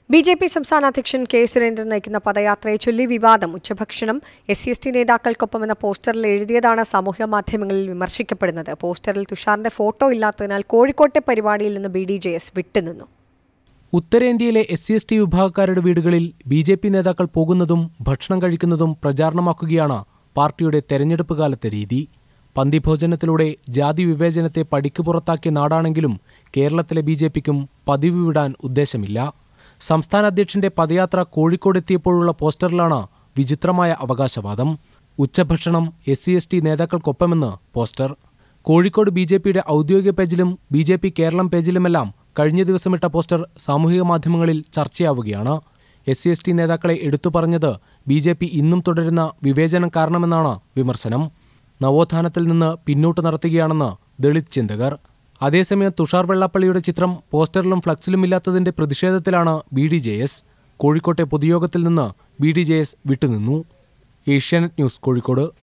B J P സംസ്ഥാന അധ്യക്ഷൻ K Surendran നയിക്കുന്ന പദയാത്രയെ ചൊല്ലി വിവാദം ഉച്ചഭക്ഷണം എസ് സി എസ് ടി നേതാക്കൾക്കൊപ്പമെന്ന പോസ്റ്ററിൽ എഴുതിയതാണ് സാമൂഹ്യ മാധ്യമങ്ങളിൽ വിമർശിക്കപ്പെടുന്നത് പോസ്റ്ററിൽ തുഷാറിന്റെ ഫോട്ടോ ഇല്ലാത്തതിനാൽ കോഴിക്കോട്ടെ പരിപാടിയിൽ നിന്ന് ബി ഡി ജെ എസ് വിട്ടുനിന്നു ഉത്തരേന്ത്യയിലെ എസ് സി എസ് ടി വിഭാഗക്കാരുടെ വീടുകളിൽ ബി ജെ പി നേതാക്കൾ പോകുന്നതും ഭക്ഷണം കഴിക്കുന്നതും പ്രചാരണമാക്കുകയാണ് പാർട്ടിയുടെ തെരഞ്ഞെടുപ്പ് കാലത്തെ രീതി പന്തിഭോജനത്തിലൂടെ ജാതി വിവേചനത്തെ പടിക്ക് പുറത്താക്കിയ നാടാണെങ്കിലും കേരളത്തിലെ ബി ജെ പിക്കും പതിവ് വിടാൻ ഉദ്ദേശമില്ല സംസ്ഥാന അധ്യക്ഷന്റെ പദയാത്ര കോഴിക്കോടെത്തിയപ്പോഴുള്ള പോസ്റ്ററിലാണ് വിചിത്രമായ അവകാശവാദം ഉച്ചഭക്ഷണം എസ് സി എസ് ടി നേതാക്കൾക്കൊപ്പമെന്ന് പോസ്റ്റർ കോഴിക്കോട് ബി ജെ പിയുടെ ഔദ്യോഗിക പേജിലും ബി ജെ പി കേരളം പേജിലുമെല്ലാം കഴിഞ്ഞ ദിവസമിട്ട പോസ്റ്റർ സാമൂഹിക മാധ്യമങ്ങളിൽ ചർച്ചയാവുകയാണ് എസ് സി എസ് ടി നേതാക്കളെ എടുത്തു പറഞ്ഞത് ബി ജെ പി ഇന്നും തുടരുന്ന വിവേചനം കാരണമെന്നാണ് വിമർശനം നവോത്ഥാനത്തിൽ നിന്ന് പിന്നോട്ട് നടത്തുകയാണെന്ന് ദളിത് ചിന്തകർ അതേസമയം തുഷാർ വെള്ളാപ്പള്ളിയുടെ ചിത്രം പോസ്റ്ററിലും ഫ്ലക്സിലും ഇല്ലാത്തതിന്റെ പ്രതിഷേധത്തിലാണ് ബി ഡി ജെ എസ് കോഴിക്കോട്ടെ പൊതുയോഗത്തിൽ നിന്ന് ബി ഡി ജെ എസ് വിട്ടുനിന്നു ഏഷ്യാനെറ്റ് ന്യൂസ് കോഴിക്കോട്